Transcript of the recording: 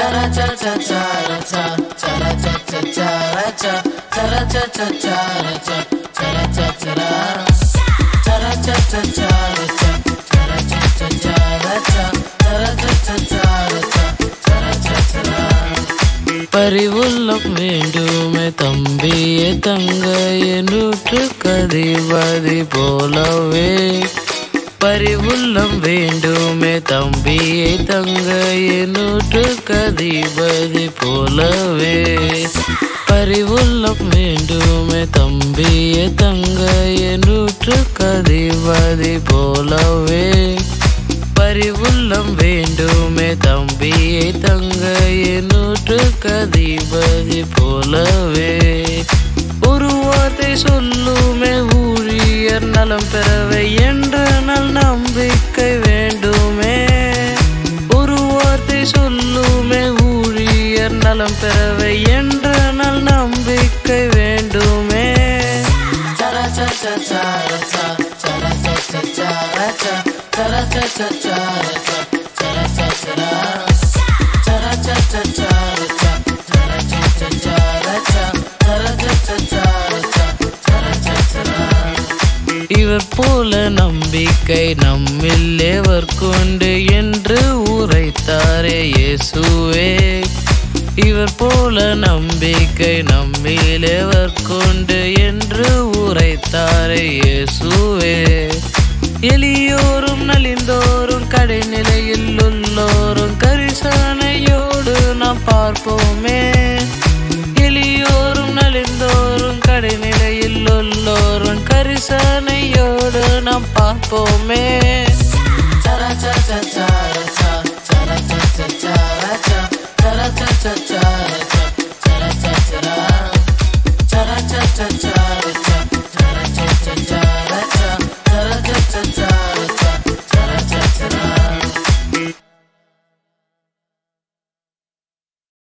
பரிவுள்ளம் வேண்டுமே தம்பியே தங்கையே நூற்று கதிபதி போலவே பரிவுள்ளம் வேண்டுமே தம்பியே தங்கையே நூற்று கதிபதி போலவே பரிவுள்ளம் வேண்டுமே தம்பியே தங்கையே நூற்று கதிபதி போலவே பரிவுள்ளம் வேண்டுமே தம்பியை தங்கையை நூற்று கதிபதி போலவே ஒரு வார்த்தை சொல்லுமே ஊழியர் நலம் பெறவே என்ற நல் நம்பிக்கை வேண்டுமே ஒரு வார்த்தை சொல்லுமே ஊழியர் நலம் பெறவே என்ற நல் நம்பிக்கை வேண்டுமே இவர் போல நம்பிக்கை நம்மில் எவர் கொண்டு என்று உரைத்தாரே இயேசுவே இவர் போல நம்பிக்கை நம்மில் எவர் கொண்டு என்று உரைத்தாரே இயேசுவே எளியோரும் நலிந்தோரும் கடைநிலையில் உள்ளோரும் கரிசனையோடு நாம் பார்ப்போமே எளியோரும் நலிந்தோரும் கடைநிலையில் உள்ளோரும் கரிசனையோடு நாம் பார்ப்போமே